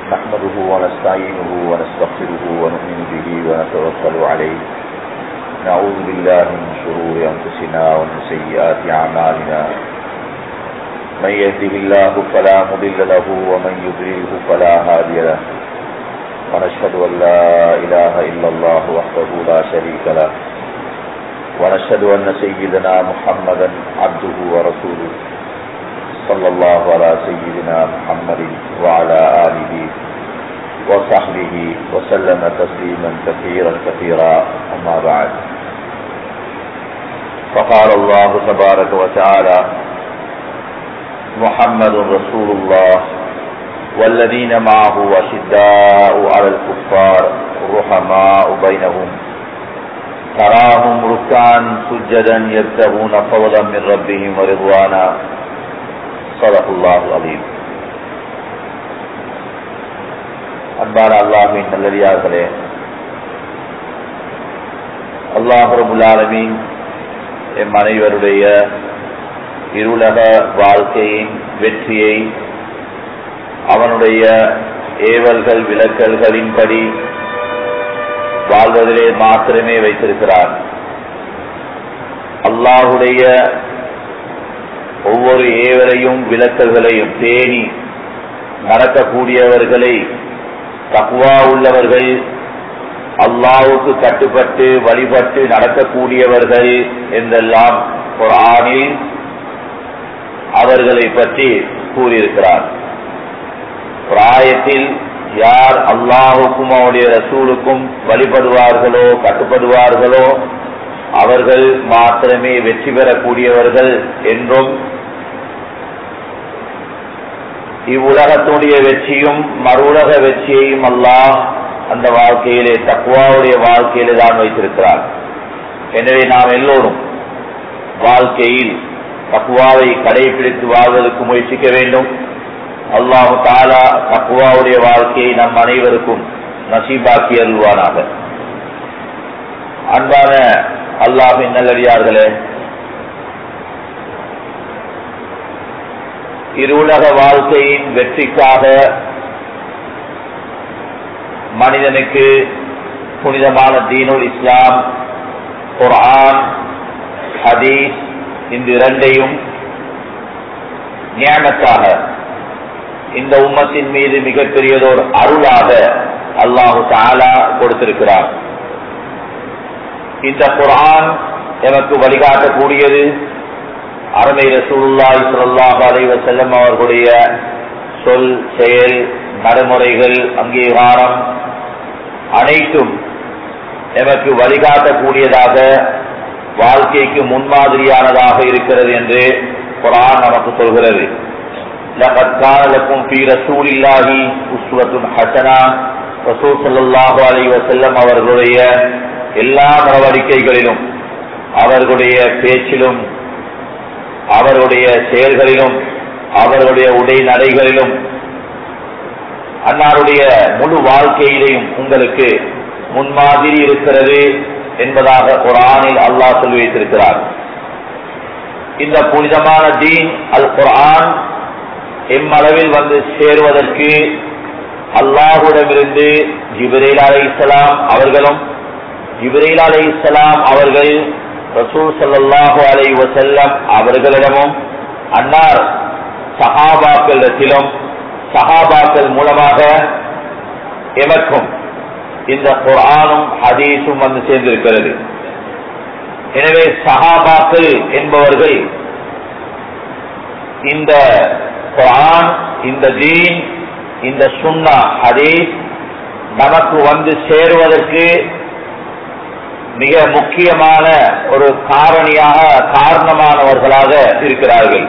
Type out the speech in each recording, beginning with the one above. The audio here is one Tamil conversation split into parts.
نحمده ونستعينه ونستغفره ونؤمن به ونتوكل عليه نعوذ بالله من شرور أنفسنا ومن سيئات أعمالنا من يهده الله فلا مضل له ومن يضلله فلا هادي له ونشهد أن لا إله إلا الله وحده لا شريك له ونشهد أن سيدنا محمدا عبده ورسوله صلى الله على سيدنا محمد وعلى آله وصحبه وسلم تسليما كثيرا كثيرا أما بعد فقال الله تبارك وتعالى محمد رسول الله والذين معه أشداء على الكفار رحماء بينهم تراهم ركعا سجدا يبتغون فضلا من ربهم ورضوانا صدق الله العظيم அன்பான அல்லாஹின் நல்லடியார்களே அல்லாஹ் ரபுல்லாலமீன் எம் அனைவருடைய இருளக வாழ்க்கையின் வெற்றியை அவனுடைய ஏவல்கள் விளக்கல்களின்படி வாழ்வதிலே மாத்திரமே வைத்திருக்கிறார் அல்லாஹுடைய ஒவ்வொரு ஏவரையும் விளக்கல்களையும் பேணி நடக்கக்கூடியவர்களை தக்குவா உள்ளவர்கள் அல்லாவுக்கு கட்டுப்பட்டு வழிபட்டு நடக்கக்கூடியவர்கள் என்றெல்லாம் ஒரு ஆணில் அவர்களை பற்றி கூறியிருக்கிறார் ஒரு ஆயத்தில் யார் அல்லாஹுக்கும் அவருடைய ரசூலுக்கும் வழிபடுவார்களோ கட்டுப்படுவார்களோ அவர்கள் மாத்திரமே வெற்றி பெறக்கூடியவர்கள் என்றும் இவ்வுலகத்துடைய வெற்றியும் மறுவுலக வெற்றியையும் அல்லாஹ் அந்த வாழ்க்கையிலே தக்குவாவுடைய வாழ்க்கையிலே தான் வைத்திருக்கிறார் எனவே நாம் எல்லோரும் வாழ்க்கையில் தக்குவாவை கடைபிடித்து வாழ்வதற்கு முயற்சிக்க வேண்டும் அல்லாஹு தாலா தக்குவாவுடைய வாழ்க்கையை நம் அனைவருக்கும் நசீபாக்கி அருள்வானாக அன்பான அல்லாஹின் நல்லடியார்களே இருவுலக வாழ்க்கையின் வெற்றிக்காக மனிதனுக்கு புனிதமான தீனுல் இஸ்லாம் குர்ஆன் ஹதீஸ் இந்த இரண்டையும் நியமத்தாக இந்த உம்மத்தின் மீது மிகப்பெரியதோர் அருளாக அல்லாஹு தாலா கொடுத்திருக்கிறார் இந்த குரான் எமக்கு வழிகாட்டக்கூடியது அருமை ரசூலுல்லாய் சுல்லாஹ் அலைவ செல்லம் அவர்களுடைய சொல் செயல் நடைமுறைகள் அங்கீகாரம் அனைத்தும் எமக்கு வழிகாட்டக்கூடியதாக வாழ்க்கைக்கு முன்மாதிரியானதாக இருக்கிறது என்று குரான் நமக்கு சொல்கிறது لقد كان لكم في رسول الله أسوة حسنة ரசூல் சல்லாஹு அலி வசல்லம் அவர்களுடைய எல்லா நடவடிக்கைகளிலும் அவர்களுடைய பேச்சிலும் அவர்களுடைய செயல்களிலும் அவர்களுடைய உடை நடைகளிலும் அன்னாருடைய முழு வாழ்க்கையிலையும் உங்களுக்கு முன்மாதிரி இருக்கிறது என்பதாக குரானில் அல்லாஹ் சொல்லி வைத்திருக்கிறார் இந்த புனிதமான தீன் அல் குரான் எம்மளவில் வந்து சேருவதற்கு அல்லாஹுடமிருந்து ஜிப்ரேல் அலை இஸ்லாம் அவர்களும் ஜிப்ரேல் அலை இஸ்லாம் அவர்கள் ரசூல் சல்லாஹு அலை வசல்லம் அவர்களிடமும் அன்னார் சஹாபாக்களிடத்திலும் சஹாபாக்கள் மூலமாக எமக்கும் இந்த குரானும் ஹதீஸும் வந்து சேர்ந்திருக்கிறது எனவே சஹாபாக்கள் என்பவர்கள் இந்த குரான் இந்த தீன் இந்த சுண்ணா ஹதீஸ் நமக்கு வந்து சேருவதற்கு மிக முக்கியமான ஒரு காரணியாக காரணமானவர்களாக இருக்கிறார்கள்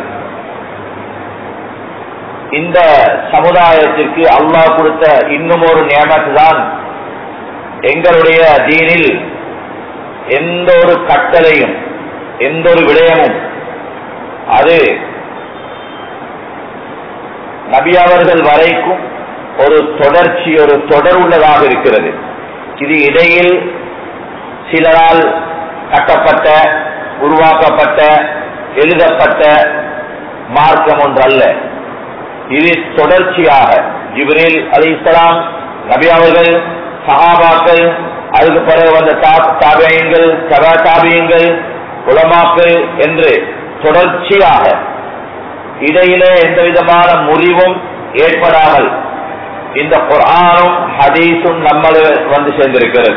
இந்த சமுதாயத்திற்கு அல்லாஹ் கொடுத்த இன்னும் ஒரு நியமத்து தான் எங்களுடைய தீனில் எந்த ஒரு கட்டளையும் எந்த ஒரு விடயமும் அது நபியவர்கள் வரைக்கும் ஒரு தொடர்ச்சி ஒரு தொடர் உள்ளதாக இருக்கிறது இது இடையில் சிலரால் கட்டப்பட்ட உருவாக்கப்பட்ட எழுதப்பட்ட மார்க்கம் ஒன்று அல்ல இது தொடர்ச்சியாக ஜிப்ரீல் அலி இஸ்லாம் நபி அவர்கள் சஹாபாக்கள் அதுக்கு பிறகு வந்த தாபியங்கள் சபா தாபியங்கள் உலமாக்கள் என்று தொடர்ச்சியாக இடையிலே எந்த விதமான முறிவும் ஏற்படாமல் இந்த குரானும் ஹதீஸும் நம்மள வந்து சேர்ந்திருக்கிறது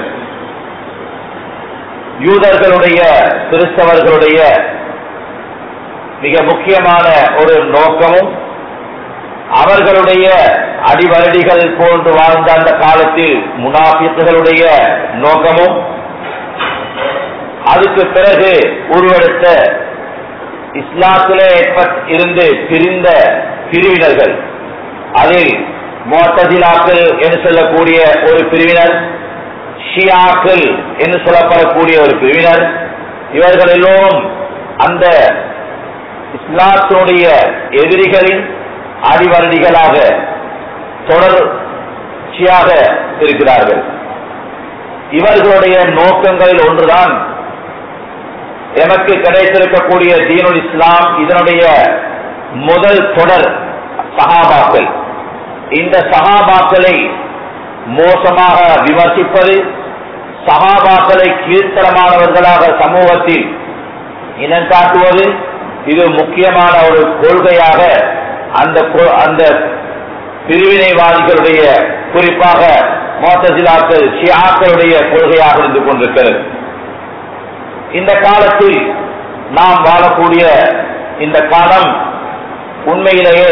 யூதர்களுடைய கிறிஸ்தவர்களுடைய மிக முக்கியமான ஒரு நோக்கமும் அவர்களுடைய அடிவரடிகள் போன்று வாழ்ந்த அந்த காலத்தில் முனாபித்துகளுடைய நோக்கமும் அதுக்கு பிறகு உருவெடுத்த இஸ்லாத்திலே இருந்து பிரிந்த பிரிவினர்கள் அதில் மோத்ததிலாக்கள் என்று சொல்லக்கூடிய ஒரு பிரிவினர் ஷியாக்கள் என்று சொல்லப்படக்கூடிய ஒரு பிரிவினர் இவர்கள் எல்லோரும் அந்த இஸ்லாத்தினுடைய எதிரிகளின் அடிவரடிகளாக தொடர்ச்சியாக இருக்கிறார்கள் இவர்களுடைய நோக்கங்களில் ஒன்றுதான் எமக்கு கிடைத்திருக்கக்கூடிய தீனுல் இஸ்லாம் இதனுடைய முதல் தொடர் சகாபாக்கள் இந்த சகாபாக்களை மோசமாக விமர்சிப்பது சகாபாக்களை கீழ்த்தரமானவர்களாக சமூகத்தில் இனம் காட்டுவது இது முக்கியமான ஒரு கொள்கையாக அந்த அந்த பிரிவினைவாதிகளுடைய குறிப்பாக மோத்தசிலாக்கள் ஷியாக்களுடைய கொள்கையாக இருந்து கொண்டிருக்கிறது இந்த காலத்தில் நாம் வாழக்கூடிய இந்த காலம் உண்மையிலேயே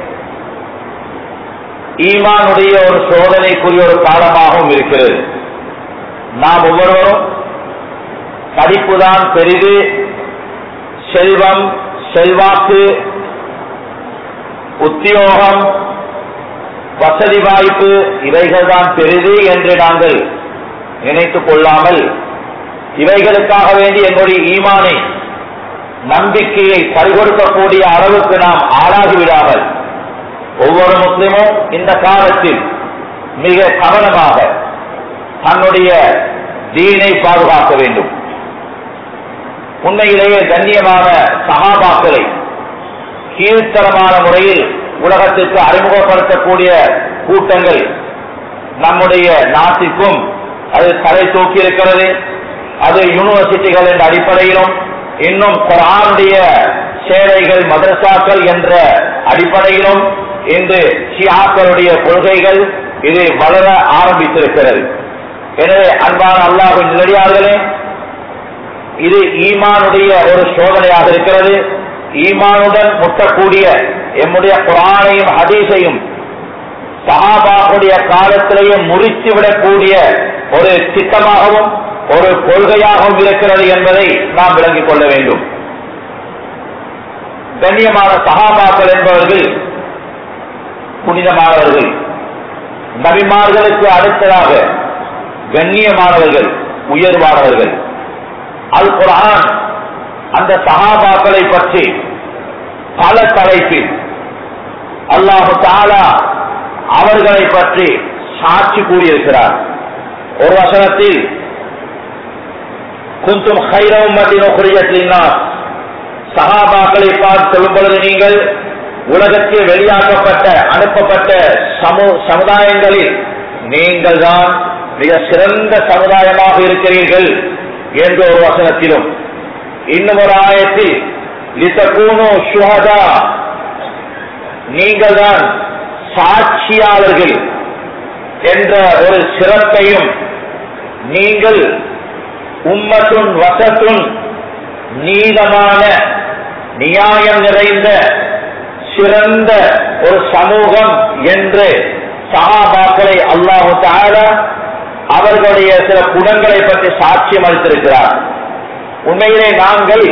ஈமானுடைய ஒரு சோதனைக்குரிய ஒரு காலமாகவும் இருக்கிறது நாம் ஒவ்வொருவரும் படிப்புதான் பெரிது செல்வம் செல்வாக்கு உத்தியோகம் வசதி வாய்ப்பு இவைகள் தான் பெரிது என்று நாங்கள் நினைத்துக் கொள்ளாமல் இவைகளுக்காக வேண்டி எங்களுடைய ஈமானை நம்பிக்கையை பறிகொடுக்கக்கூடிய அளவுக்கு நாம் ஆளாகிவிடாமல் ஒவ்வொரு முஸ்லிமும் இந்த காலத்தில் மிக கவனமாக தன்னுடைய தீனை பாதுகாக்க வேண்டும் உண்மையிலேயே கண்ணியமான சகாபாக்களை கீழ்த்தரமான முறையில் உலகத்திற்கு அறிமுகப்படுத்தக்கூடிய கூட்டங்கள் நம்முடைய நாட்டிற்கும் அது தலை தூக்கி இருக்கிறது அது யூனிவர்சிட்டிகள் என்ற அடிப்படையிலும் இன்னும் குரானுடைய சேவைகள் மதரசாக்கள் என்ற அடிப்படையிலும் இன்று ஷியாக்களுடைய கொள்கைகள் இது வளர ஆரம்பித்திருக்கிறது எனவே அன்பான அல்லாஹின் நிலையார்களே இது ஈமானுடைய ஒரு சோதனையாக இருக்கிறது ஈமானுடன் முட்டக்கூடிய எம்முடைய குரானையும் ஹதீஸையும் சஹாபாவுடைய காலத்திலேயே முறித்து விடக்கூடிய ஒரு திட்டமாகவும் ஒரு கொள்கையாகவும் இருக்கிறது என்பதை நாம் விளங்கிக் கொள்ள வேண்டும் கண்ணியமான சகாபாக்கள் என்பவர்கள் புனிதமானவர்கள் நபிமார்களுக்கு அடுத்ததாக கண்ணியமானவர்கள் உயர்வானவர்கள் அல் குரான் அந்த சகாபாக்களை பற்றி பல தலைப்பில் அல்லாஹு தாலா அவர்களை பற்றி சாட்சி கூறியிருக்கிறார் ஒரு வசனத்தில் குந்தும் ஹைரவமத்தின் சகாபாக்களை பார்த்து சொல்லும் பொழுது நீங்கள் உலகத்தில் வெளியாக்கப்பட்ட அனுப்பப்பட்ட சமு சமுதாயங்களில் நீங்கள் தான் மிக சிறந்த சமுதாயமாக இருக்கிறீர்கள் என்ற ஒரு வசனத்திலும் இன்னும் ஒரு ஆயத்தில் லித்தகூனோ சுஹதா நீங்கள் தான் சாட்சியாளர்கள் என்ற ஒரு சிறப்பையும் நீங்கள் உம்மத்துன் வசத்துன் நீளமான நியாயம் நிறைந்த சிறந்த ஒரு சமூகம் என்று சகாபாக்களை அல்லாஹு தாலா அவர்களுடைய சில குணங்களை பற்றி சாட்சியம் அளித்திருக்கிறார் உண்மையிலே நாங்கள்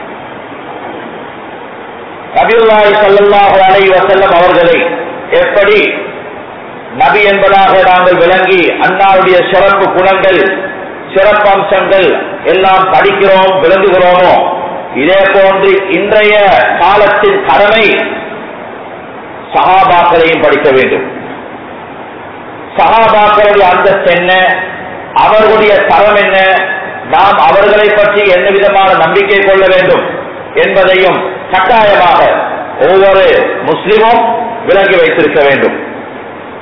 நபியுல்லாஹி ஸல்லல்லாஹு அலைஹி வஸல்லம் அவர்களை எப்படி நபி என்பதாக நாங்கள் விளங்கி அன்னாருடைய சிறப்பு குணங்கள் சிறப்பு அம்சங்கள் எல்லாம் படிக்கிறோம் விளங்குகிறோமோ இதே போன்று இன்றைய காலத்தின் கடமை சகாபாக்களையும் படிக்க வேண்டும் சகாபாக்களுடைய அந்தஸ்து என்ன அவர்களுடைய தரம் என்ன நாம் அவர்களை பற்றி என்ன விதமான நம்பிக்கை கொள்ள வேண்டும் என்பதையும் கட்டாயமாக ஒவ்வொரு முஸ்லிமும் விளங்கி வைத்திருக்க வேண்டும்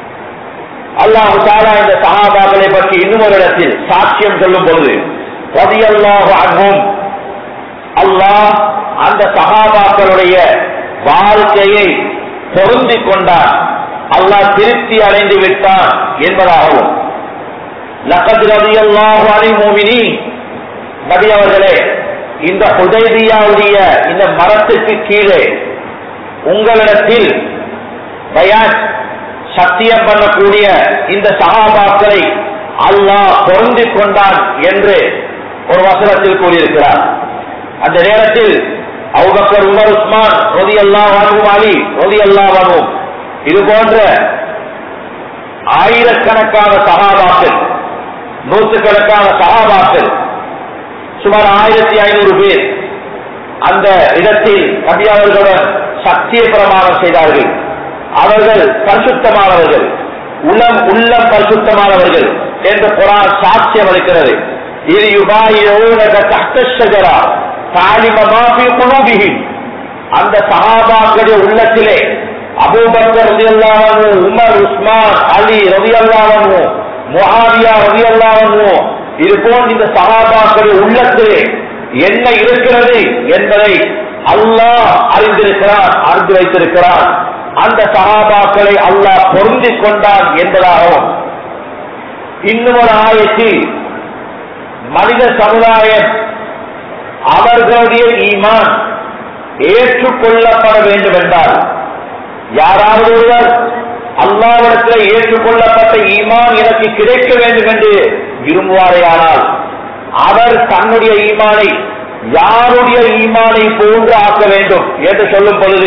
அல்லாஹு தாலா இந்த சஹாபாக்களை பற்றி இன்னும் ஒரு இடத்தில் சாட்சியம் சொல்லும் பொழுது ரதியல்லாஹு அன்ஹும் அல்லாஹ் அந்த சஹாபாக்களுடைய வாழ்க்கையை பொருந்திக் கொண்டான் அல்லாஹ் திருப்தி அடைந்து விட்டான் என்பதாகவும் லக்கத் ரதியல்லாஹு அனில் முஃமினீன் நபி அவர்களே இந்த ஹுதைபியாவுடைய இந்த மரத்துக்கு கீழே உங்களிடத்தில் பயான் சத்தியம் பண்ணக்கூடிய இந்த சகாபாக்களை அல்லாஹ் பொருந்திக் கொண்டான் என்று ஒரு வசனத்தில் கூறியிருக்கிறார் அந்த நேரத்தில் அவுபக்கர் உமர் உஸ்மான் ரொதி அல்லா வானும் அலி ரொதி அல்லா வானும் இது போன்ற ஆயிரக்கணக்கான சகாபாக்கள் நூற்றுக்கணக்கான சகாபாக்கள் சுமார் ஆயிரத்தி ஐநூறு பேர் அந்த இடத்தில் நபி அவர்களுடன் சத்திய பிரமாணம் செய்தார்கள் அவர்கள் பரிசுத்தமானவர்கள் உளம் உள்ளம் பரிசுத்தமானவர்கள் என்று குரான் சாட்சியம் அளிக்கிறது இது யுகாயிரா தாலிமமாபி குழுபிகின் அந்த சகாபாக்களுடைய உள்ளத்திலே அபூபக்கர் ரவி அல்லாவனு உமர் உஸ்மான் அலி ரவி அல்லாவனு முஹாவியா ரவி அல்லாவனு இது போன்ற இந்த சகாபாக்களுடைய உள்ளத்திலே என்ன இருக்கிறது என்பதை அல்லாஹ் அறிந்திருக்கிறான் அறிந்து வைத்திருக்கிறான் அந்த சகாபாக்களை அல்லாஹ் பொருந்திக் கொண்டான் என்பதாகவும் இன்னும் ஒரு ஆயத்தில் மனித சமுதாயம் அவர்களுடைய ஈமான் ஏற்றுக்கொள்ளப்பட வேண்டும் என்றால் யாராவது ஒருவர் அல்லாவிடத்தில் ஏற்றுக்கொள்ளப்பட்ட ஈமான் எனக்கு கிடைக்க வேண்டும் என்று விரும்புவாரேயானால் அவர் தன்னுடைய ஈமானை யாருடைய ஈமானை போன்று ஆக்க வேண்டும் என்று சொல்லும் பொழுது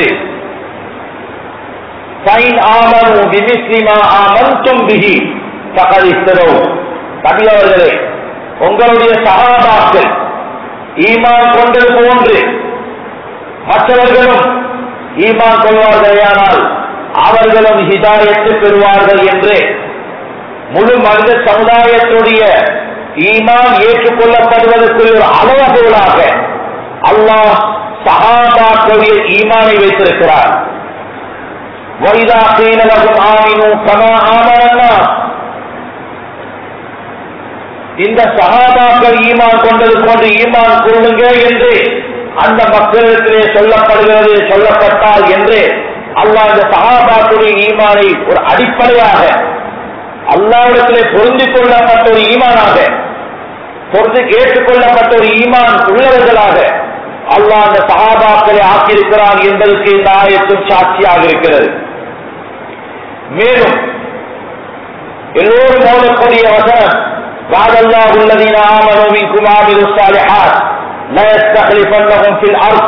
ஃபைன் ஆமனு பிமிஸ்லிமா ஆமன்தும் பிஹி ஃபகத் இஸ்தரவு நபி அவர்களே உங்களுடைய சகாபாக்கள் ஈமான் கொண்டது போன்று மற்றவர்களும் ஈமான் கொள்வார்களேயானால் அவர்களும் ஹிதாயத்து பெறுவார்கள் என்று முழு மனித சமுதாயத்துடைய ஈமான் ஏற்றுக்கொள்ளப்படுவதற்கு ஒரு அளவுகோலாக அல்லாஹ் சஹாபாக்களுடைய ஈமானை வைத்திருக்கிறார் வைதா கீழகும் ஆமினு கமா ஆமனா இந்த சகாபாக்கள் ஈமான் கொண்டது போன்று ஈமான் கொள்ளுங்க என்று அந்த மக்களிடத்திலே சொல்லப்படுகிறது சொல்லப்பட்டால் என்று அல்லாஹ் இந்த சகாபாக்களுடைய ஈமானை ஒரு அடிப்படையாக அல்லாவிடத்திலே பொருந்திக் கொள்ளப்பட்ட ஒரு ஈமானாக பொருந்தி ஏற்றுக்கொள்ளப்பட்ட ஒரு ஈமான் உள்ளவர்களாக அல்லாஹ் அந்த சகாபாக்களை ஆக்கியிருக்கிறான் என்பதற்கு இந்த ஆயத்தும் சாட்சியாக இருக்கிறது மேலும் எல்லோரும் ஓடக்கூடிய வசனம் وعد الله الذين آمنوا منكم وعملوا الصالحات لا يستخلفنهم في الأرض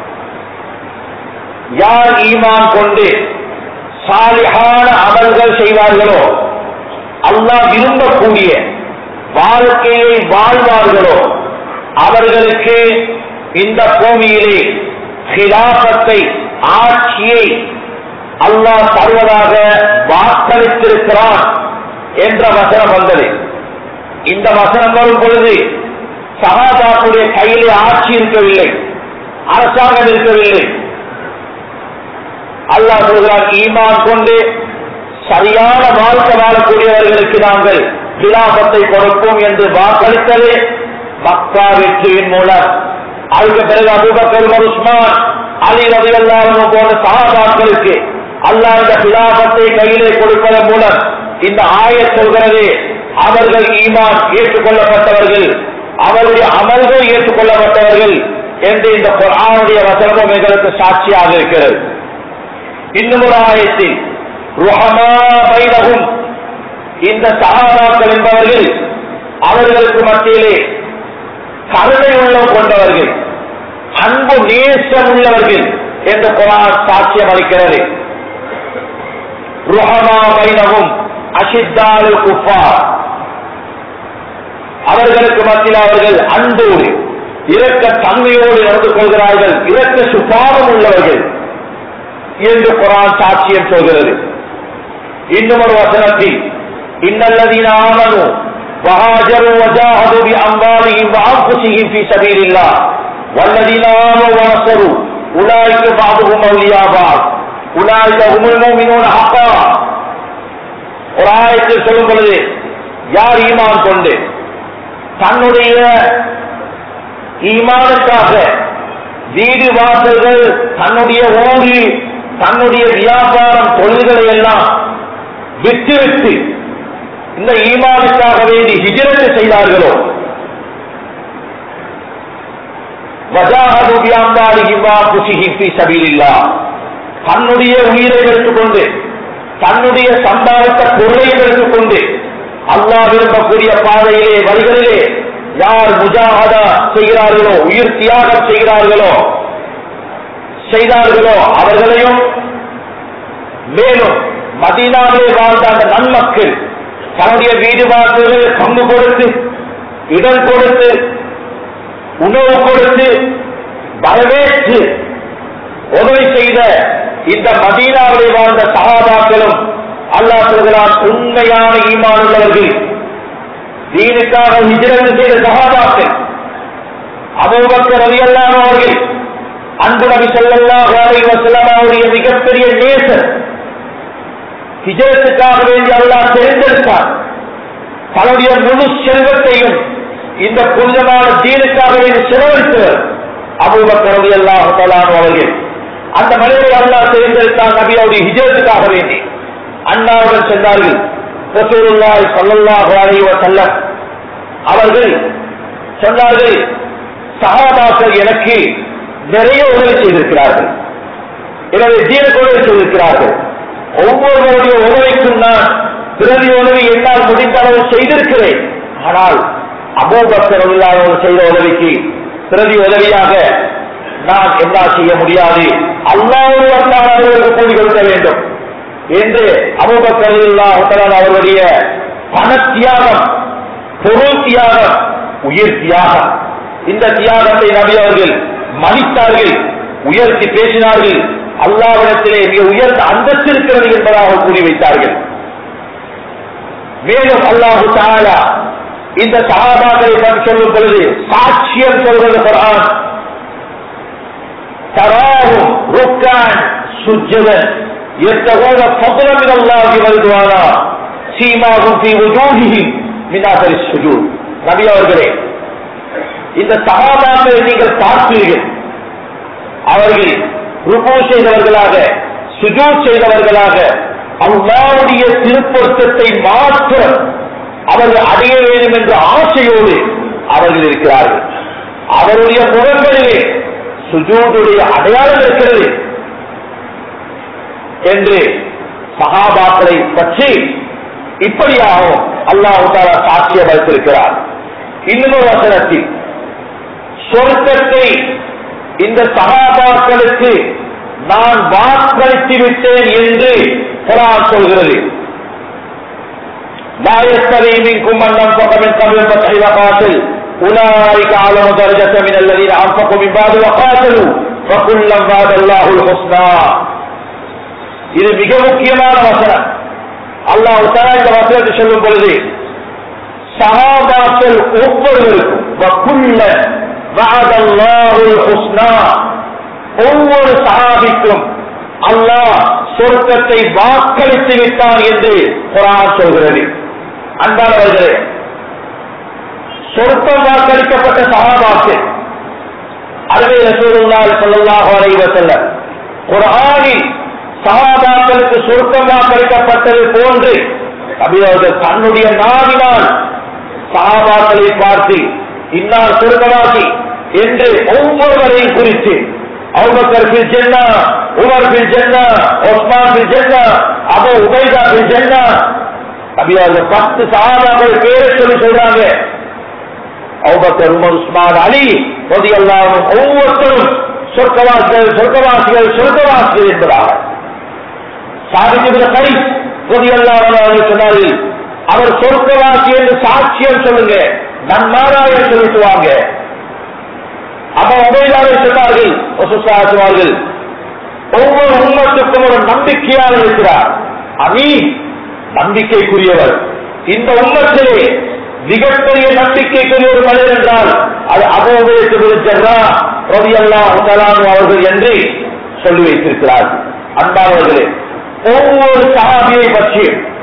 யார் ஈமான் கொண்டு சாலிஹான அமல்கள் செய்வார்களோ அல்லாஹ் விரும்பக்கூடிய வாழ்க்கையை வாழ்வார்களோ அவர்களுக்கு இந்த பூமியிலே ஹிலாபத்தை ஆட்சியை அல்லாஹ் தருவதாக வாக்களித்திருக்கிறான் என்ற வசனம் வந்தது இந்த வசனம் வரும் பொழுது சகாபாக்குடைய கையிலே ஆட்சி இருக்கவில்லை அரசாங்கம் இருக்கவில்லை அல்லாஹ் சொல்கிறார் ஈமான் கொண்டு சரியான வாழ்க்கை வாழக்கூடியவர்களுக்கு நாங்கள் விலாபத்தை கொடுப்போம் என்று வாக்களித்தது மக்கா வெற்றியின் மூலம் அதுக்கு பிறகு அபுபக்கர் உஸ்மான் அலி ரவி அல்லாவும் போன்ற சகாபாக்களுக்கு அல்லாஹ் இந்த விலாபத்தை கையிலே கொடுப்பதன் மூலம் இந்த ஆய சொல்கிறது அவர்கள் ஈமான் ஏற்றுக்கொள்ளப்பட்டவர்கள் அவருடைய அமல்கள் ஏற்றுக்கொள்ளப்பட்டவர்கள் என்று இந்த குரானுடைய வசனமும் எங்களுக்கு சாட்சியாக இருக்கிறது இன்னும் ஒரு ஆயத்தில் ருஹமா பைனகும் இந்த சகாபாக்கள் என்பவர்கள் அவர்களுக்கு மத்தியிலே கருணை உள்ளம் கொண்டவர்கள் அன்பு நேசம் உள்ளவர்கள் என்று குரான் சாட்சியம் அளிக்கிறது ருஹமா பைனகும் அஷித்தாலு குஃபார் அவர்களுக்கு மத்தியில் அவர்கள் அன்போடு இரக்க தன்மையோடு நடந்து கொள்கிறார்கள் இரக்க சுபாவம் உள்ளவர்கள் என்று குரான் சாட்சியம் சொல்கிறது இன்னும் ஒரு வசனத்தில் இன்னல்லதீன ஆமனு وهاجروا وجاهدوا بأموالهم وأنفسهم في سبيل الله والذين آمنوا ونصروا أولئك بعضهم أولياء بعض أولئك هم المؤمنون حقا ஒரு ஆயத்தில் சொல்லும் பொழுது யார் ஈமான் கொண்டு தன்னுடைய ஈமானுக்காக வீடு வாசல்கள் தன்னுடைய ஊரு தன்னுடைய வியாபாரம் தொழில்களை எல்லாம் விட்டு விட்டு இந்த ஈமானுக்காக வேண்டி ஹிஜரத்து செய்தார்களோ வஜாஹது பியாம்பாலிஹிம் வா அன்ஃபுஸிஹிம் ஃபீ ஸபீலில்லாஹ் தன்னுடைய உயிரை எடுத்துக்கொண்டு தன்னுடைய சம்பாதித்த பொருளை எடுத்துக்கொண்டு அல்லாஹ் விரும்பக்கூடிய பாதையிலே வழிகளிலே யார் முஜாஹதா செய்கிறார்களோ உயிர் தியாகம் செய்கிறார்களோ செய்தார்களோ அவர்களையும் மேலும் மதீனாவிலே வாழ்ந்த அந்த நன்மக்கள் தன்னுடைய வீடு வாசல்களை பங்கு கொடுத்து இடம் கொடுத்து உணவு கொடுத்து வரவேற்று உதவி செய்த இந்த மதீனாவிலே வாழ்ந்த சகாபாக்களும் அல்லாஹ் சொல்கிறான் உண்மையான ஈமான் உள்ளவர்கள் தீனுக்காக ஹிஜரத்து செய்த சகாபாக்கள் அபூபக்கர் ரலியல்லாஹு அவர்கள் அன்பு நபி ஸல்லல்லாஹு அலைஹி வஸல்லம் அவருடைய மிகப்பெரிய நேசர் ஹிஜரத்துக்காக வேண்டி அல்லாஹ் தெரிந்தெடுத்தார் தன்னுடைய முழு செல்வத்தையும் இந்த புனிதமான தீனுக்காக வேண்டி செலவழித்தவர் அபூபக்கர் ரலியல்லாஹு தஆலா அவர்கள் அந்த மனிதரை அல்லாஹ் தெரிந்தெடுத்தார் நபியோடைய ஹிஜரத்துக்காக வேண்டி அண்ணாவுடன் சென்றார்கள் ரசூலுல்லாஹி ஸல்லல்லாஹு அலைஹி வஸல்லம் அவர்கள் சொன்னார்கள் சஹாபாக்கள் எனக்கு நிறைய உதவி செய்திருக்கிறார்கள் எனவே தீனுக்கு உதவி செய்திருக்கிறார்கள் ஒவ்வொருவருடைய உதவிக்கும் நான் பிரதி உதவி என்னால் முடிந்த அளவு செய்திருக்கிறேன் ஆனால் அபூபக்கர் இல்லாதவர் செய்த உதவிக்கு பிரதி உதவியாக நான் என்ன செய்ய முடியாது அல்லாஹ் அல்லாஹ் அவர்களுக்கு கூலி கொடுக்க வேண்டும் என்று அபூபக்கர் இல்லாஹ் அவருடைய பண தியாகம் பொருள் தியாகம் உயிர் தியாகம் இந்த தியாகத்தை நபி அவர்கள் மதித்தார்கள் உயர்த்தி பேசினார்கள் அல்லாவிடத்திலே மிக உயர்ந்த அந்தஸ்து இருக்கிறது என்பதாக கூறி வைத்தார்கள் மேலும் அல்லாஹு தாலா இந்த சகாபாக்களை பற்றி சொல்லும் பொழுது சாட்சியம் சொல்வது குரான் தராவும் ருக்கான் சுஜதன் يبتغون فضلا من الله ورضوانا سيماهم في وجوههم من اثر السجود நபி அவர்களே இந்த சகாபாக்களை நீங்கள் பார்ப்பீர்கள் அவர்கள் ருபு செய்தவர்களாக சுஜூத் செய்தவர்களாக அல்லாவுடைய திருப்பொருத்தத்தை மாற்றம் அவர்கள் அடைய வேண்டும் என்ற ஆசையோடு அவர்கள் இருக்கிறார்கள் அவருடைய முகங்களிலே சுஜூதுடைய அடையாளம் இருக்கிறது என்று சகாபாக்களை பற்றி இப்படியாகவும் அல்லாஹு தாலா சாட்சியம் வைத்திருக்கிறார் இன்னொரு வசனத்தில் சொர்க்கத்தை இந்த சகாபாக்களுக்கு நான் வாக்களித்து விட்டேன் என்று குரான் சொல்கிறது لا يستوي منكم من انفق من قبل الفتح وقاتل اولئك اعلم درجة من الذين انفقوا من بعد وقاتلوا فكلا وعد الله الحسنى இது மிக முக்கியமான வசனம் அல்லாஹ் தஆலா இந்த வசனத்தை சொல்லும் பொழுது சஹாபாக்கள் ஒவ்வொருவருக்கும் வக்குல்ல வஅதல்லாஹுல் ஹுஸ்னா ஒவ்வொரு சஹாபிக்கும் அல்லாஹ் சொர்க்கத்தை வாக்களித்து விட்டான் என்று குரான் சொல்கிறது அன்பானவர்களே சொர்க்கம் வாக்களிக்கப்பட்ட சஹாபாக்கள் அருமை ரசூலுல்லாஹி ஸல்லல்லாஹு அலைஹி வஸல்லம் குர்ஆனில் சஹாபாக்களுக்கு சொர்க்கம் வாக்களிக்கப்பட்டது போன்று நபியவர்கள் தன்னுடைய நாவினால் சஹாபாக்களை பார்த்து இன்னார் சொர்க்கவாசி என்று ஒவ்வொருவரையும் குறித்து அவுபக்கர் பில் ஜென்னா உமர் பில் ஜென்னா ஒஸ்மான் பில் ஜென்னா அபு உபைதா பில் ஜென்னா நபியவர்கள் பத்து சஹாபாக்கள் பேரை சொல்லி சொல்றாங்க அவுபக்கர் உமர் உஸ்மான் அலி ரதி அல்லாவும் ஒவ்வொருத்தரும் சொர்க்கவாசிகள் சொர்க்கவாசிகள் சொர்க்கவாசிகள் என்பதாக சாதிக்கிற கை ரதி அல்லாவும் சொன்னார்கள் அவர் சொர்க்கவாசி என்று சாட்சியம் சொல்லுங்க நன்மாராய சொல்லிட்டு வாங்க அப்ப உபயதாரை சொன்னார்கள் சொன்னார்கள் ஒவ்வொரு உண்மத்துக்கும் ஒரு நம்பிக்கையாக இருக்கிறார் அமீ நம்பிக்கைக்குரியவர் இந்த உண்மத்திலே மிகப்பெரிய நம்பிக்கைக்குரிய ஒரு மனிதர் என்றால் அது அபோதயத்துக்கு ரவி அல்லா அவர்கள் என்று சொல்லி வைத்திருக்கிறார் அன்பானவர்களே ஒவ்வொரு சகாபியை பற்றியும்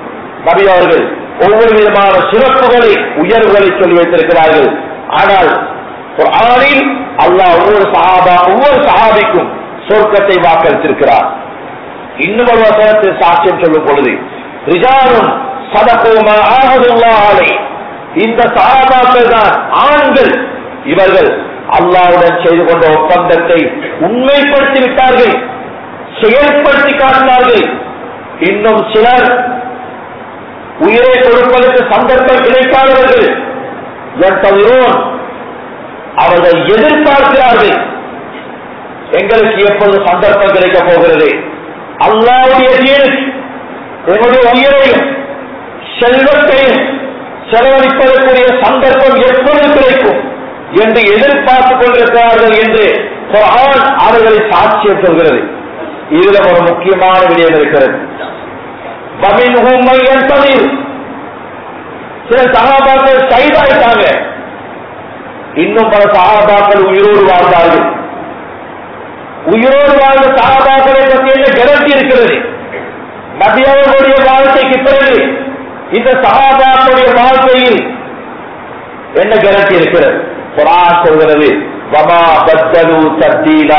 நபி அவர்கள் ஒவ்வொரு விதமான சிறப்புகளை உயர்வுகளை சொல்லி வைத்திருக்கிறார்கள் ஆனால் குர்ஆனில் அல்லாஹ் ஒவ்வொரு சஹாபா ஒவ்வொரு சஹாபிக்கும் சொர்க்கத்தை வாக்களித்திருக்கிறார் இன்னும் ஒரு வசனத்தில் சாட்சியம் சொல்லும் பொழுது ரிஜாலும் சதகோமா ஆகதுல்லாஹலை இந்த சஹாபாக்கள் தான் ஆண்கள் இவர்கள் அல்லாவுடன் செய்து கொண்ட ஒப்பந்தத்தை உண்மைப்படுத்தி விட்டார்கள் செயல்படுத்தி காட்டினார்கள் இன்னும் சிலர் உயிரை கொடுப்பதற்கு சந்தர்ப்பம் கிடைக்காதவர்கள் என் அவர்கள் எதிர்பார்க்கிறார்கள் எங்களுக்கு எப்போது சந்தர்ப்பம் கிடைக்க போகிறது அல்லாவுடைய தீனுக்கு எங்களுடைய உயிரையும் செல்வத்தையும் செலவழிப்பதற்குரிய சந்தர்ப்பம் எப்பொழுது கிடைக்கும் என்று எதிர்பார்த்துக் கொண்டிருக்கிறார்கள் என்று குர்ஆன் அவர்களை சாட்சியம் சொல்கிறது இதுல ஒரு முக்கியமான விடயம் இருக்கிறது வமின்ஹும் மை யன்ததிர். சில சகாபாக்கள் கைதாயிட்டாங்க இன்னும் பல சகாபாக்கள் உயிரோடு வாழ்ந்தார்கள் உயிரோடு வாழ்ந்த சகாபாக்களை பற்றி என்ன கேரண்டி இருக்கிறது நபியவர்களுடைய வாழ்க்கைக்கு பிறகு இந்த சகாபாக்களுடைய வாழ்க்கையில் என்ன கேரண்டி இருக்கிறது குரான் சொல்கிறது வமா பத்தலு தத்தீலா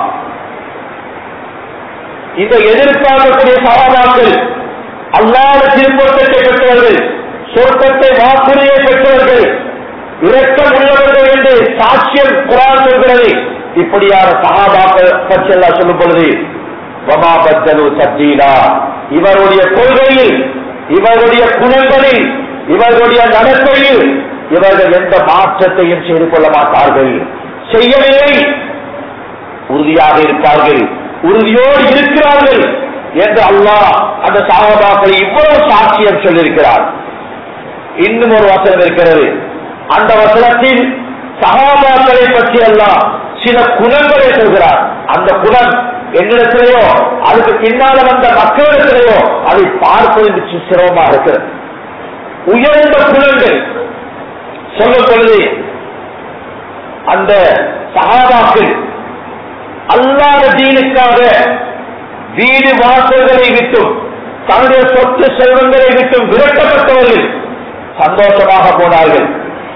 இந்த எதிர்பார்க்கக்கூடிய சகாபாக்கள் அல்லாத திருப்பொருத்தத்தை பெற்றவர்கள் சொர்க்கத்தை வாக்குறுதியை பெற்றவர்கள் இரக்கம் உள்ளவர்கள் என்று சாட்சியம் குரான் சொல்கிறது இப்படியான சகாபாக்கள் பற்றி எல்லாம் சொல்லும் பொழுது வமா பத்தலு தத்தீலா இவருடைய கொள்கையில் இவருடைய குணங்களில் இவர்களுடைய நடத்தையில் இவர்கள் எந்த மாற்றத்தையும் செய்து கொள்ள மாட்டார்கள் செய்யவில்லை உறுதியாக இருப்பார்கள் உறுதியோடு இருக்கிறார்கள் என்று அல்லாஹ் அந்த சகாபாக்களை இவ்வளவு சாட்சியம் சொல்லியிருக்கிறார் இன்னும் ஒரு வசனம் இருக்கிறது அந்த வசனத்தில் சகாபாக்களை பற்றி எல்லாம் சில குணங்களை சொல்கிறார் அந்த குணம் என்னிடத்திலேயோ அதுக்கு பின்னால வந்த மக்களிடத்திலேயோ அதை பார்ப்பது மிச்சம் சிரமமாக இருக்கிறது உயர்ந்த குணங்கள் சொல்லும் பொழுது அந்த சகாபாக்கள் அல்லாத தீனுக்காக வீடு வாசல்களை விட்டும் தன்னுடைய சொத்து செல்வங்களை விட்டும் விரட்டப்பட்டவர்கள் சந்தோஷமாக போனார்கள்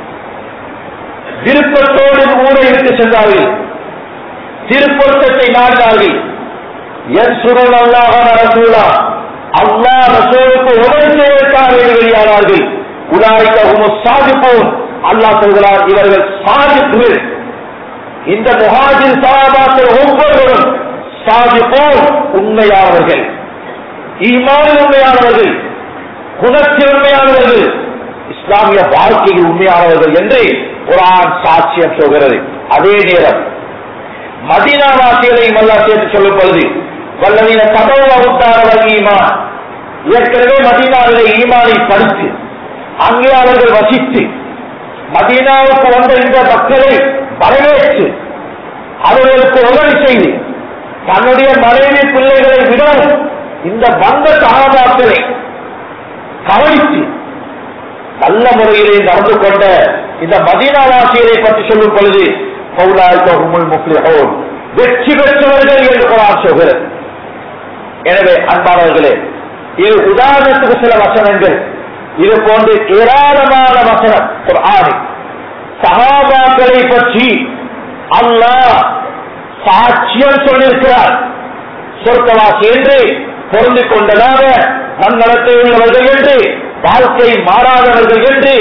விருப்பத்தோடு ஊரை விட்டு சென்றார்கள் திருப்பொருத்தத்தை நாடினார்கள் என் சுருள் அல்லாஹ் ரசூலா அல்லாஹ் ரசூலுக்கு உதவி செய்வதற்காக வெளியானார்கள் உலாய்க்க சாதிப்போம் அல்லாஹ் சொல்கிறார் இவர்கள் சாதிப்புகள் இந்த முகாஜின் சாபாக்கள் ஒவ்வொருவரும் சாதிப்போம் உண்மையானவர்கள் ஈமானில் உண்மையானவர்கள் குணத்தில் உண்மையானவர்கள் இஸ்லாமிய வாழ்க்கையில் உண்மையானவர்கள் என்று குரான் சாட்சியம் சொல்கிறது அதே நேரம் மதீனா வாசிகளையும் எல்லாம் சேர்த்து சொல்லும் பொழுது வல்லவீன தபவ உத்தாரவர் ஈமான் ஏற்கனவே மதீனாவிலே ஈமானை படித்து அங்கே அவர்கள் வசித்து மதீனாவுக்கு வந்த இந்த மக்களை வரவேற்று அவர்களுக்கு உதவி செய்து தன்னுடைய மனைவி பிள்ளைகளை விடவும் இந்த வந்த சகாபாக்களை கவனித்து நல்ல முறையிலே நடந்து கொண்ட இந்த மதீனாவாசியரை பற்றி சொல்லும் பொழுது பௌலாய்கள் முஸ்லிஹோன் வெற்றி பெற்றவர்கள் என்று குரான் சொல்கிறது எனவே அன்பானவர்களே இது உதாரணத்துக்கு சில வசனங்கள் இது போன்று ஏராளமான வசனம் குர்ஆனில் சகாபாக்களை பற்றி அல்லாஹ் சாட்சியம் சொல்லியிருக்கிறார் சொர்க்கவாசி என்று பொருந்திக் கொண்டதாக நன்னடத்தை உள்ளவர்கள் என்று வாழ்க்கை மாறாதவர்கள் என்று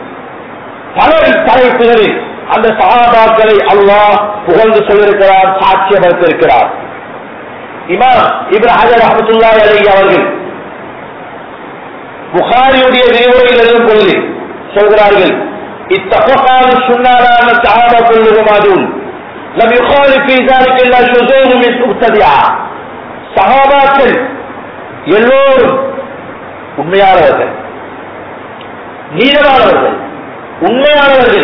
பல தலைப்புகளில் அந்த சகாபாக்களை அல்லாஹ் புகழ்ந்து சொல்லியிருக்கிறார் சாட்சியம் அளித்திருக்கிறார் இமாம் இப்ராஹிம் அஹமத்துல்லா அலி அவர்கள் புகாரியுடைய விரிவுரையில் எழுதும் பொழுது சொல்கிறார்கள் இத்தகவாறு சுண்ணாரான சஹாபா கொள்ளுமாதும் لم يخالف في ذلك الا شذوذ من مبتدعه சஹாபாக்கள் எல்லோரும் உண்மையானவர்கள் நீதமானவர்கள் உண்மையானவர்கள்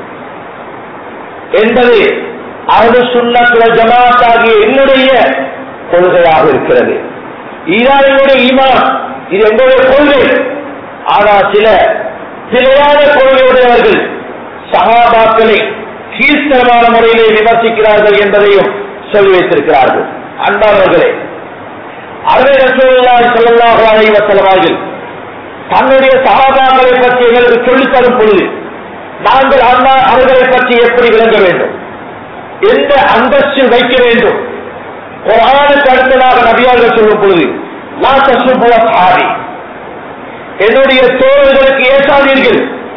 என்பது அகது சுண்ணத்துவ ஜமாத் ஆகிய என்னுடைய கொள்கையாக இருக்கிறது இதுதான் என்னுடைய ஈமான் இது எங்களுடைய கொள்கை ஆனால் சில பிழையான கொள்கையுடையவர்கள் சகாபாக்களை கீழ்த்தரமான முறையிலே விமர்சிக்கிறார்கள் என்பதையும் சொல்லி வைத்திருக்கிறார்கள் அன்பானவர்களே அருமை ரசூலுல்லாஹி ஸல்லல்லாஹு அலைஹி வஸல்லம் அவர்கள் தன்னுடைய சகாபாக்களை பற்றி எங்களுக்கு சொல்லித் தரும் பொழுது நாங்கள் அண்ணா அவர்களை பற்றி எப்படி விளங்க வேண்டும் எந்த அந்தஸ்தில் வைக்க வேண்டும் குரானுக்கு அடுத்ததாக நபியார்கள் சொல்லும் பொழுது நான் தசுபுவ சாரி என்னுடைய தோழர்களுக்கு ஏசாதீர்கள்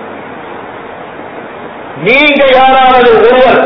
நீங்க யாராவது ஒருவர்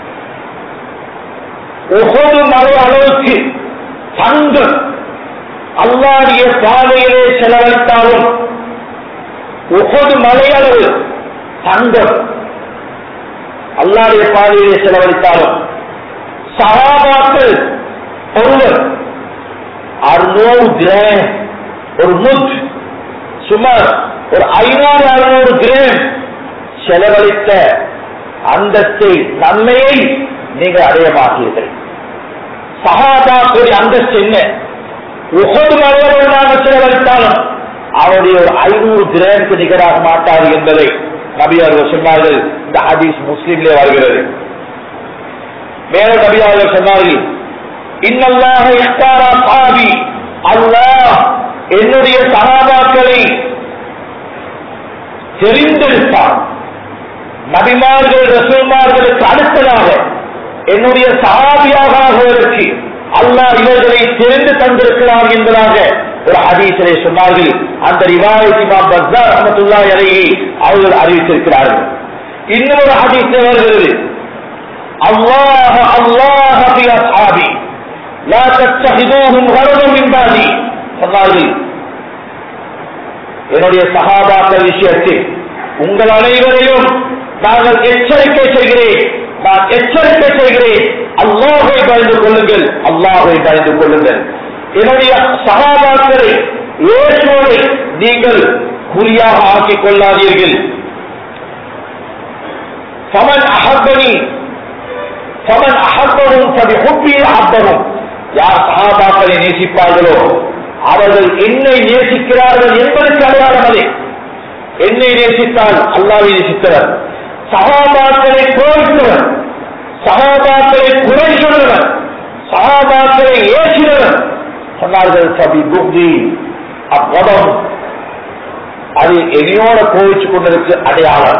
ஒவ்வொரு மலை அளவுக்கு தங்கம் அல்லாடிய பாதையிலே செலவழித்தாலும் ஒவ்வொரு மலையளவு தங்கம் அல்லாடிய பாதையிலே செலவழித்தாலும் சகாபாக்கள் ஒருவர் அறுநூறு கிராம் ஒரு முத் சுமார் ஒரு ஐநூறு அறுநூறு கிராம் செலவழித்த அந்தஸ்தை நன்மையை நீங்கள் அடைய மாட்டீர்கள் சகாபாக்களுடைய அந்தஸ்து என்ன ஒவ்வொரு மலையளவு நாங்கள் செலவழித்தாலும் அவருடைய ஒரு ஐநூறு கிராமுக்கு நிகராக மாட்டாது என்பதை நபி அவர்கள் சொன்னார்கள் இந்த ஹதீஸ் முஸ்லீம்லே வருகிறது மேலும் நபி அவர்கள் சொன்னார்கள் இன்னல்லாக இஸ்தாரா சாபி அல்லாஹ் என்னுடைய சகாபாக்களை தெரிந்தெடுத்தார் நபிமார்கள் ரசூல்மார்களுக்கு அடுத்ததாக என்னுடைய சகாபியாக ஆகுவதற்கு அல்லாஹ் இவர்களை தெரிந்து தந்திருக்கிறார் என்பதாக ஒரு ஹதீஸரை சொன்னார்கள் அந்த ரிவாயத் இமாம் பஸ்தார் அஹமத்துல்லா அலையை அவர்கள் அறிவித்திருக்கிறார்கள் இன்னொரு ஹதீஸ் வருகிறது அல்லாஹ் அல்லாஹ் பி அஸ்ஹாபி லா தத்தஹிதூஹும் கரதம் மின் பாதி சொன்னார்கள் என்னுடைய சகாபாக்கள் விஷயத்தில் உங்கள் அனைவரையும் நாங்கள் எச்சரிக்கை செய்கிறேன் நான் எச்சரிக்கை செய்கிறேன் அல்லாஹை பயந்து கொள்ளுங்கள் அல்லாஹை பயந்து கொள்ளுங்கள் என்னுடைய சகாபாக்களை ஏற்றுவதை நீங்கள் குறியாக ஆக்கிக் கொள்ளாதீர்கள் فمن أحبني فمن أحبهم فبحبي أحبهم யார் சகாபாக்களை நேசிப்பார்களோ அவர்கள் என்னை நேசிக்கிறார்கள் என்பதற்கு அடையாளம் அதே என்னை நேசித்தால் அல்லாவை நேசித்தவர் சகாபாக்களை கோரித்தவர் சகாபாக்களை குறை சொன்னவர் சகாபாக்களை ஏற்றினவர் சொன்னார்கள் சபி புக்தி அப்படம் அது என்னையோட கோவிச்சு கொண்டிருக்கு அடையாளம்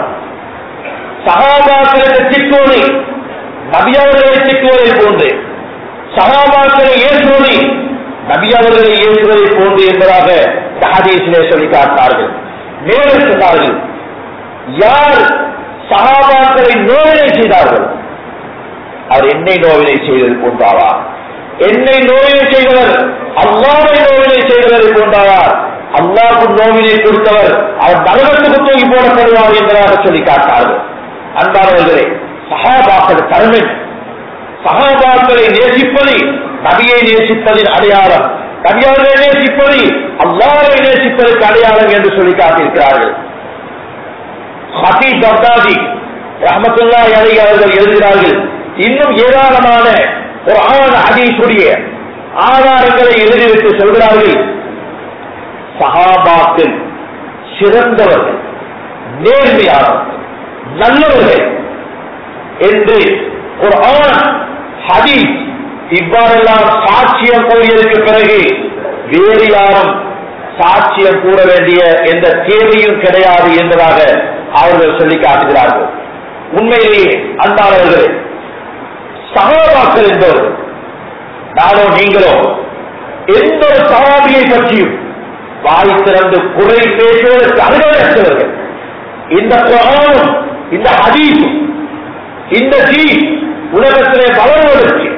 சகாபாக்களை திட்டுவதை நபியவர்களை திட்டுவதை போன்று சகாபாக்களை ஏற்றுவதை நபியவர்களை ஏற்றுவதை போன்று என்பதாக ஹதீஸிலே சொல்லி காட்டினார்கள் மேலும் சொன்னார்கள் யார் சகாபாக்களை நோவினை செய்தார்கள் அவர் என்னை நோவினை செய்தது போன்றாவார் என்னை நோவினை செய்தவர் அல்லாவை நோவினை செய்தவரை போன்றாவார் அல்லாவுக்கு நோவினை கொடுத்தவர் அவர் நரகத்துக்கு தூக்கி போடப்படுவார் என்பதாக சொல்லி காட்டார்கள் அன்பானவர்களே சகாபாக்கள் தன்மை சகாபாக்களை நேசிப்பது நபியை நேசிப்பதின் அடையாளம் நபியாரை நேசிப்பது அல்லாவை நேசிப்பதற்கு அடையாளம் என்று சொல்லி காட்டியிருக்கிறார்கள் ஹபி பக்தாதி ரஹமத்துல்லா அலை அவர்கள் எழுதுகிறார்கள் இன்னும் ஏராளமான ஒரு ஆன ஹதீஸுடைய ஆதாரங்களை எழுதிவிட்டு சொல்கிறார்கள் சஹாபாக்கள் சிறந்தவர்கள் நேர்மையானவர்கள் நல்லவர்கள் என்று ஒரு ஆண் ஹதீஸ் இவ்வாறெல்லாம் சாட்சியம் கூறியதற்கு பிறகு வேறு யாரும் சாட்சியம் கூற வேண்டிய எந்த தேவையும் கிடையாது என்பதாக அவர்கள் சொல்லி காட்டுகிறார்கள் உண்மையிலேயே அன்பானவர்களே சகாபாக்கள் என்பவர்கள் நானோ நீங்களோ எந்த ஒரு சகாபியை பற்றியும் வாய் திறந்து குறை பேசுவதற்கு அருகதையற்றவர்கள் இந்த குரானும் இந்த ஹதீஸும் இந்த தீ உலகத்திலே வளர்வதற்கு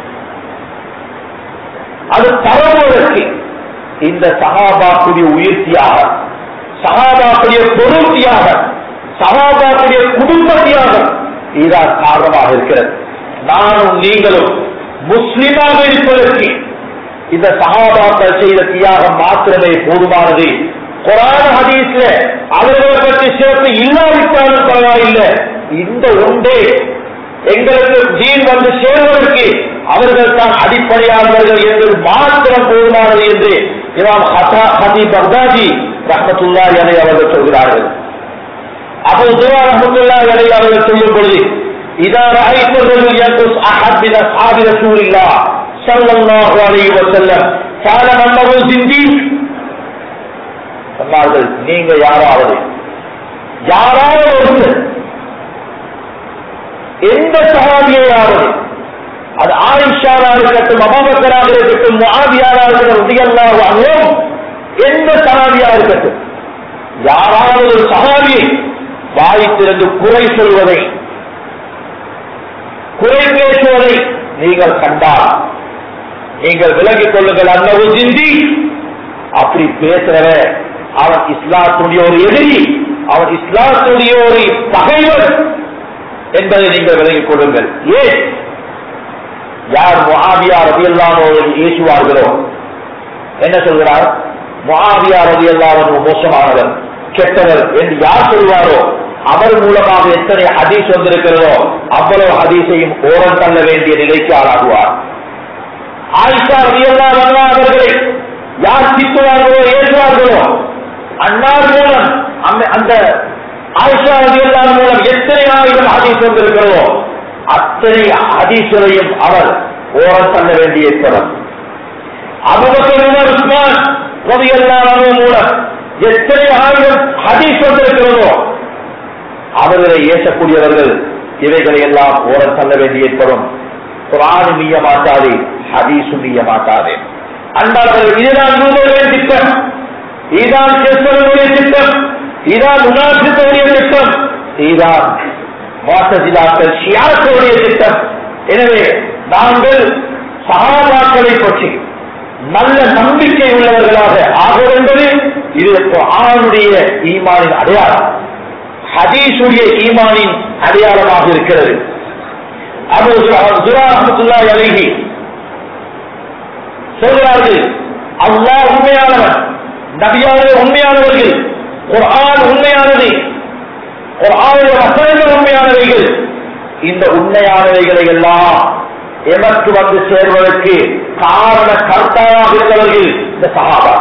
அது பரவுவதற்கு இந்த சகாபாக்குடைய உயிர்த்தியாக சகாபாக்குடைய பொருத்தியாக சகாபாக்குடைய குடும்பத்தியாக இதுதான் காரணமாக இருக்கிறது நானும் நீங்களும் முஸ்லிமாக இருப்பதற்கு இந்த சகாபாக்கள் செய்த தியாகம் மாத்திரமே போதுமானது குரான ஹதீஸ்ல அவர்களை பற்றி சேர்த்து இல்லாவிட்டாலும் பரவாயில்லை இந்த ஒன்றே எங்களுக்கு தீன் வந்து சேர்வதற்கு அவர்கள் தான் அடிப்படையானவர்கள் என்பது மாத்திரம் போதுமானது என்று இமாம் ஹதி பக்தாதி ரஹமத்துல்லா என அவர்கள் சொல்கிறார்கள் அப்போ துவா ரஹமத்துல்லா என அவர்கள் சொல்லும் பொழுது إذا رأيت الرجل ينقص أحد من أصحاب رسول الله صلى الله عليه وسلم فاعلم أنه زنديق சொன்னார்கள் நீங்க யாராவது யாராவது ஒருவர் எந்த சகாபியையாவது அது ஆயிஷாரா இருக்கட்டும் அபாபக்கராக இருக்கட்டும் முஆவியாரா இருக்கட்டும் உதயல்லாஹு அன்ஹும் எந்த சகாபியா இருக்கட்டும் யாராவது ஒரு சகாபியை வாய் திறந்து குறை சொல்வதை குறை பேசுவதை நீங்கள் கண்டால் நீங்கள் விலகிக் கொள்ளுங்கள் அன்னவு சிந்தி அப்படி பேசுறவ அவன் இஸ்லாத்துடைய ஒரு எதிரி அவன் இஸ்லாத்துடைய ஒரு பகைவர் என்பதை நீங்கள் விலகிக் கொள்ளுங்கள் ஏன் யார் முஆவியா ரதியல்லானோர்கள் ஏசுவார்களோ என்ன சொல்கிறார் முஆவியா ரதியல்லானோ மோசமானவர் கெட்டவர் என்று யார் சொல்வாரோ அவர் மூலமாக எத்தனை ஹதீஸ் வந்திருக்கிறதோ அவ்வளவு ஹதீஸையும் ஓரம் தள்ள வேண்டிய நிலைக்கு ஆளாகுவார் ஆயிஷா ரதியல்லா அவர்களை யார் திட்டுவார்களோ ஏற்றுவார்களோ அன்னார் மூலம் அந்த- அந்த ஆயிஷா ரதியல்லா மூலம் எத்தனை ஆயிரம் ஹதீஸ் வந்திருக்கிறதோ அத்தனை ஹதீஸ்களையும் அவர் ஓரம் தள்ள வேண்டிய ஏற்படும் அபுபக்கர் உமர் உஸ்மான் ரதியல்லாஹு மூலம் எத்தனை ஆயிரம் ஹதீஸ் வந்திருக்கிறதோ அவர்களை ஏசக்கூடியவர்கள் இவைகளை எல்லாம் ஓரம் தள்ள வேண்டி ஏற்படும் குரான் மீய மாட்டாதே ஹதீஸும் மீய மாட்டாதே அன்பார்கள் இதுதான் யூதர்களின் திட்டம் இதுதான் கிறிஸ்தவர்களுடைய திட்டம் இதுதான் முனாசித்தவுடைய திட்டம் இதுதான் மாசதிலாக்கள் ஷியாக்களுடைய திட்டம் எனவே நாங்கள் சகாபாக்களை பற்றி நல்ல நம்பிக்கை உள்ளவர்களாக ஆக என்பது இது ஆணுடைய ஈமானின் அடையாளம் ஹதீஸுடைய ஈமானின் அடையாளமாக இருக்கிறது அபு அஹமத்துல்லாஹி அலைஹி சொல்கிறார்கள் அல்லாஹ் உண்மையானவன் நபியாளர் உண்மையானவர்கள் குர்ஆன் உண்மையானது குர்ஆனுடைய வசனங்கள் உண்மையானவைகள் இந்த உண்மையானவைகளை எல்லாம் எமக்கு வந்து சேர்வதற்கு காரண கர்த்தாவாக இருந்தவர்கள் இந்த சகாபா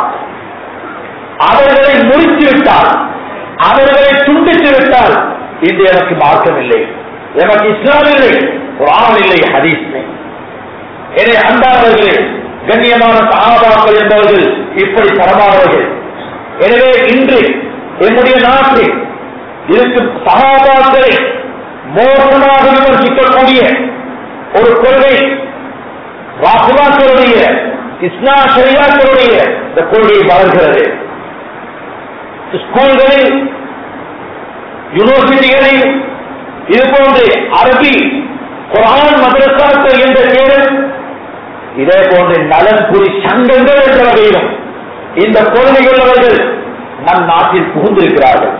அவர்களை முடித்து விட்டால் அவர்களை துண்டித்து விட்டால் இன்று எனக்கு மார்க்கம் இல்லை எனக்கு இஸ்லாம் இல்லை குரான் இல்லை ஹதீஸ் இல்லை எனவே அன்பானவர்களே கண்ணியமான சகாபாக்கள் என்பவர்கள் இப்படி தரமானவர்கள் எனவே இன்று என்னுடைய நாட்டில் இருக்கும் சகாபாக்களை மோசமாக விமர்சிக்கக்கூடிய ஒரு கொள்கை ராசுலாக்களுடைய இஸ்லா ஷரியாக்களுடைய இந்த கொள்கை வளர்கிறது ஸ்கூல்களில் யூனிவர்சிட்டிகளில் இது போன்று அரபி குரான் மதரசாக்கள் என்ற பெயரில் இதே போன்று நலன்புரி சங்கங்கள் என்ற வகையிலும் இந்த கொள்கையுள்ளவர்கள் நம் நாட்டில் புகுந்திருக்கிறார்கள்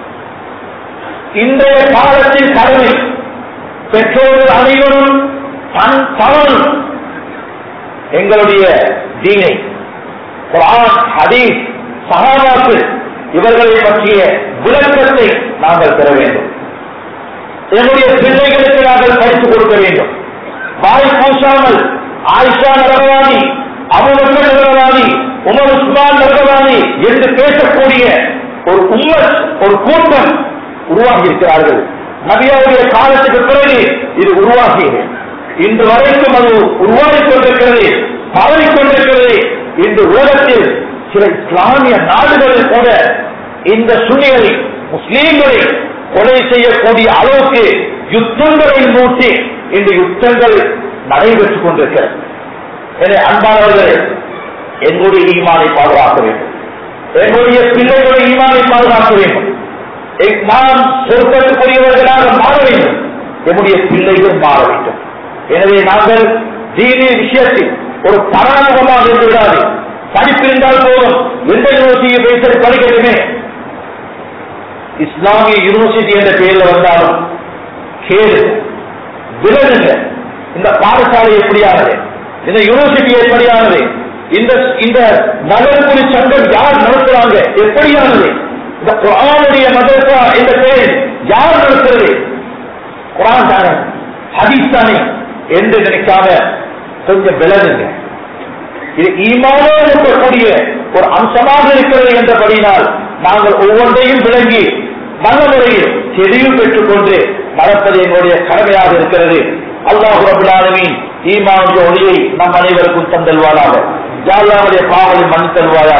இன்றைய காலத்தின் கடமை பெற்றோர்கள் அனைவரும் தன் தவறு எங்களுடைய தீனை குரான் ஹதீஸ் சகாபாக்கள் இவர்களை பற்றிய விளக்கத்தை நாங்கள் பெற வேண்டும் என்னுடைய பிள்ளைகளுக்கு நாங்கள் படித்துக் கொடுக்க வேண்டும் வாய் பூசாமல் ஆயிஷா நரகவாதி அபுபக்கர் நரகவாதி உமர் உஸ்மான் நரகவாதி என்று பேசக்கூடிய ஒரு உம்மத் ஒரு கூட்டம் உருவாகி இருக்கிறார்கள் நபியாவுடைய காலத்துக்கு பிறகு இது உருவாகியது இன்று வரைக்கும் அது உருவாகிக் கொண்டிருக்கிறது பரவிக் கொண்டிருக்கிறது இன்று உலகத்தில் சில இஸ்லாமிய நாடுகளில் கூட இந்த சுனிகளை முஸ்லீம்களை கொலை செய்யக்கூடிய அளவுக்கு யுத்தங்களை மூட்டி இந்த யுத்தங்கள் நடைபெற்றுக் கொண்டிருக்கிறது எனவே அன்பானவர்களே எங்களுடைய ஈமானை பாதுகாக்க வேண்டும் எங்களுடைய பிள்ளைகளுடைய ஈமானை பாதுகாக்க வேண்டும் எங் நாம் சொர்க்கத்துக்குரியவர்களாக மாற வேண்டும் எம்முடைய பிள்ளைகள் மாற வேண்டும் எனவே நாங்கள் தீனி விஷயத்தில் ஒரு பராமுகமாக இருந்து விடாது படிப்பிருந்தால் போதும் எந்த யூனிவர்சிட்டியை பேச படிக்கட்டுமே இஸ்லாமிய யூனிவர்சிட்டி என்ற பெயரில் வந்தாலும் கேளு விலகுங்க இந்த பாடசாலை எப்படியானது இந்த யூனிவர்சிட்டி எப்படியானது இந்த இந்த நலன்புரி சங்கம் யார் நடத்துறாங்க எப்படியானது இந்த குரானுடைய மதரசா என்ற பெயர் யார் நடத்துறது குரான் தானே ஹதீஸ் தானே என்று நினைக்காம கொஞ்சம் விலகுங்க இது ஈமானோ இருக்கக்கூடிய ஒரு அம்சமாக இருக்கிறது என்றபடினால் நாங்கள் ஒவ்வொன்றையும் விளங்கி நல்ல முறையில் தெளிவு பெற்றுக் கொண்டு நடப்பது எங்களுடைய கடமையாக இருக்கிறது அல்லாஹு ரபுல்லாலுமின் ஈமானுடைய ஒளியை நம் அனைவருக்கும் தந்தல்வாராக ஜாலியாவுடைய பாவலை மன்னித்தல்வாயாக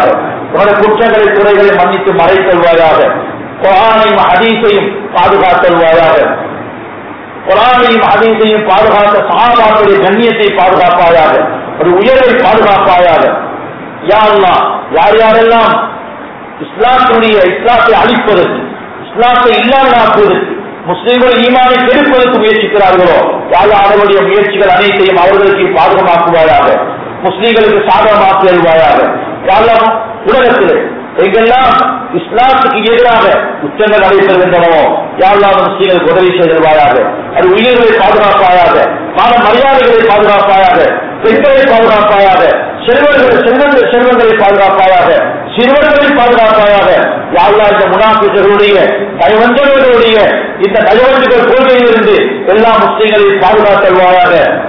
உன்னுடைய குற்றங்களை குறைகளை மன்னித்து மறைத்தல்வாயாக குரானையும் ஹதீஸையும் பாதுகாத்தல்வாயாக குரானையும் ஹதீஸையும் பாதுகாத்த சகாபாக்களுடைய கண்ணியத்தை பாதுகாப்பாயாக ஒரு உயர்வை பாதுகாப்பாயாக யா அல்லாஹ் யார் யாரெல்லாம் இஸ்லாத்தினுடைய இஸ்லாத்தை அழிப்பதற்கு இஸ்லாத்தை இல்லாமலாக்குவதற்கு முஸ்லிம்கள் ஈமானை கெடுப்பதற்கு முயற்சிக்கிறார்களோ யார் அவர்களுடைய முயற்சிகள் அனைத்தையும் அவர்களுக்கு பாதுகாமாக்குவாயாக முஸ்லிம்களுக்கு சாதகமாக்கி வருவாயாக யாரெல்லாம் உலகத்திலே எங்கெல்லாம் இஸ்லாத்துக்கு எதிராக குற்றங்கள் நடைபெறுகின்றனவோ யாரெல்லாம் முஸ்லீம்களுக்கு உதவி செய்திருவாயாக அது உயிர்களை பாதுகாப்பாயாக மான மரியாதைகளை பாதுகாப்பாயாக பெண்களை பாதுகாப்பாயாக செல்வர்கள் செல்வங்கள் செல்வங்களை பாதுகாப்பாயாக சிறுவர்களை பாதுகாப்பாயாக யாழ்லா இந்த முனாபிசர்களுடைய நயவஞ்சர்களுடைய இந்த நயவஞ்சர்கள் கொள்கையிலிருந்து எல்லா முஸ்லீம்களையும் பாதுகாத்தல்வாயாக